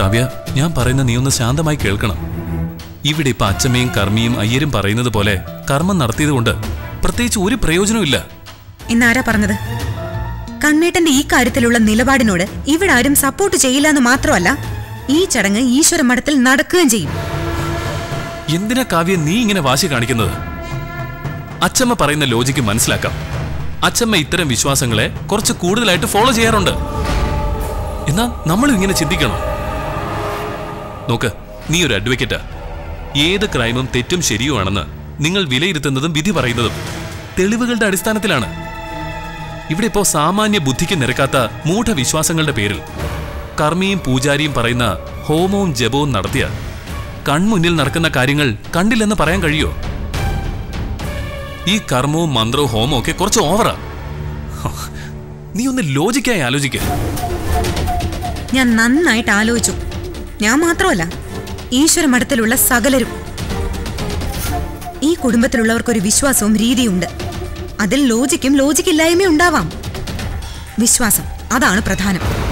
കാവ്യ ഞാൻ പറയുന്ന നീ ഒന്ന് ശാന്തമായി കേൾക്കണം ഇവിടെ ഇപ്പൊ അച്ചമ്മയും കർമ്മിയും അയ്യരും പറയുന്നത് പോലെ കർമ്മം നടത്തിയതുകൊണ്ട് പ്രത്യേകിച്ച് ഒരു പ്രയോജനവും എന്നാരാ പറഞ്ഞത് കണ്ണേട്ടന്റെ ഈ കാര്യത്തിലുള്ള നിലപാടിനോട് ഇവിടെ ആരും സപ്പോർട്ട് ചെയ്യില്ല എന്ന് മാത്രമല്ല ഈ ചടങ്ങ് ഈശ്വര മഠത്തിൽ നടക്കുകയും ചെയ്യും എന്തിനാ കാവ്യ നീ ഇങ്ങനെ വാശി കാണിക്കുന്നത് അച്ചമ്മ പറയുന്ന ലോജിക്ക് മനസ്സിലാക്കാം അച്ചമ്മ ഇത്തരം വിശ്വാസങ്ങളെ കുറച്ച് കൂടുതലായിട്ട് ഫോളോ ചെയ്യാറുണ്ട് എന്നാ നമ്മളും ഇങ്ങനെ ചിന്തിക്കണം നോക്ക് നീ ഒരു അഡ്വക്കേറ്റാ ഏത് ക്രൈമും തെറ്റും ശരിയുമാണെന്ന് നിങ്ങൾ വിലയിരുത്തുന്നതും വിധി പറയുന്നതും തെളിവുകളുടെ അടിസ്ഥാനത്തിലാണ് ഇവിടെ ഇപ്പോ സാമാന്യ ബുദ്ധിക്ക് നിരക്കാത്ത മൂഢവിശ്വാസങ്ങളുടെ പേരിൽ കർമ്മിയും പൂജാരിയും പറയുന്ന ഹോമവും ജപവും നടത്തിയ കൺമുന്നിൽ നടക്കുന്ന കാര്യങ്ങൾ കണ്ടില്ലെന്ന് പറയാൻ കഴിയോ ഈ കർമ്മവും മന്ത്രവും ഹോമവും ഒക്കെ കുറച്ച് ഓവറാ ഹോ, നീ ഒന്ന് ലോജിക്കായി ആലോചിക്ക ഞാൻ നന്നായിട്ട് ആലോചിച്ചു ഞാൻ മാത്രമല്ല ഈശ്വര മഠത്തിലുള്ള സകലരും ഈ കുടുംബത്തിലുള്ളവർക്കൊരു വിശ്വാസവും രീതിയുണ്ട് അതിൽ ലോജിക്കും ലോജിക്കില്ലായ്മയും ഉണ്ടാവാം വിശ്വാസം അതാണ് പ്രധാനം